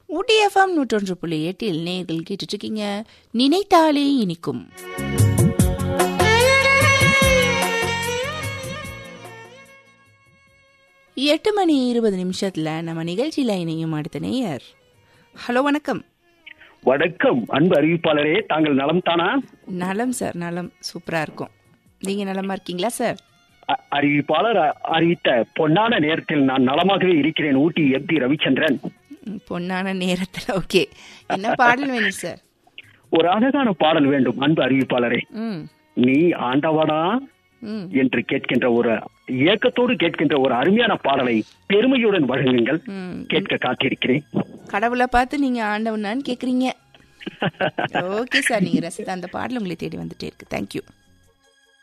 ஊட்டி FM நூற்றொன்று புள்ளி எட்டில் நேர்கள் கேட்டுட்டு இருக்கீங்க நினைத்தாலே இனிக்கும் எட்டு மணி இருபது நிமிஷத்துல நம்ம நிகழ்ச்சியில இணையும் அடுத்த நேயர் ஹலோ வணக்கம் வணக்கம் அன்பு அறிவிப்பாளரே தாங்கள் நலம் தானா நலம் சார் நலம் சூப்பரா இருக்கும் நீங்க நலமா இருக்கீங்களா சார் அ- அறிவிப்பாளர் அ- அறிவித்த பொன்னான நேரத்தில் நான் நலமாகவே இருக்கிறேன் ஊட்டி எம்பி ரவிச்சந்திரன் ம், பொன்னான நேரத்துல ஓகே என்ன பாடல் வேணும் சார் ஒரு அழகான பாடல் வேண்டும் அன்பு அறிவிப்பாளரே ம் நீ ஆண்டவனா ம் என்று கேட்கின்ற ஒரு ஏக்கத்தோடு கேட்கின்ற ஒரு அருமையான பாடலை பெருமையுடன் வழங்குங்கள் ம் கேட்க காத்திருக்கிறேன் கடவுளை பார்த்து நீங்க ஆண்டவனான்னு கேக்குறீங்க ஓகே சார் நீங்க ரசித்த அந்த பாடல் உங்களை தேடி வந்துட்டே இருக்கு தேங்க்யூ